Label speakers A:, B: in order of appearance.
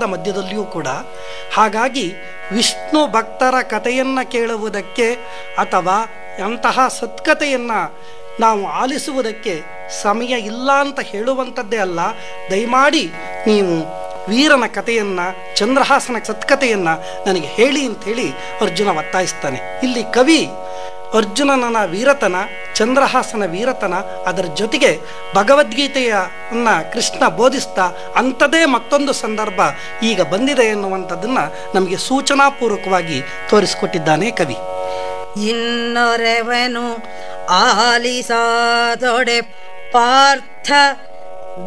A: ಸಂವಾದ ಮಧ್ಯದಲ್ಲಿಯೂ ಕೂಡ ಹಾಗಾಗಿ ವಿಷ್ಣು ಭಕ್ತರ ಕಥೆಯನ್ನು ಕೇಳುವುದಕ್ಕೆ ಅಥವಾ ಅಂತಹ ಸತ್ಕತೆಯನ್ನು ನಾವು ಆಲಿಸುವುದಕ್ಕೆ ಸಮಯ ಇಲ್ಲ ಅಂತ ಹೇಳುವಂಥದ್ದೇ ಅಲ್ಲ ದಯಮಾಡಿ ನೀವು ವೀರನ ಕಥೆಯನ್ನು ಚಂದ್ರಹಾಸನ ಸತ್ಕತೆಯನ್ನು ನನಗೆ ಹೇಳಿ ಅಂಥೇಳಿ ಅರ್ಜುನ ಒತ್ತಾಯಿಸ್ತಾನೆ ಇಲ್ಲಿ ಕವಿ ಅರ್ಜುನನ ವೀರತನ ಚಂದ್ರಹಾಸನ ವೀರತನ ಅದರ ಜೊತೆಗೆ ಭಗವದ್ಗೀತೆಯ ಅನ್ನ ಕೃಷ್ಣ ಬೋಧಿಸ್ತಾ ಅಂಥದೇ ಮತ್ತೊಂದು ಸಂದರ್ಭ ಈಗ ಬಂದಿದೆ ಎನ್ನುವಂಥದ್ದನ್ನು ನಮಗೆ ಸೂಚನಾಪೂರ್ವಕವಾಗಿ ತೋರಿಸಿಕೊಟ್ಟಿದ್ದಾನೆ ಕವಿ
B: ಇನ್ನೊರೆವನು ಆಲಿಸಾದೊಡೆ ಪಾರ್ಥ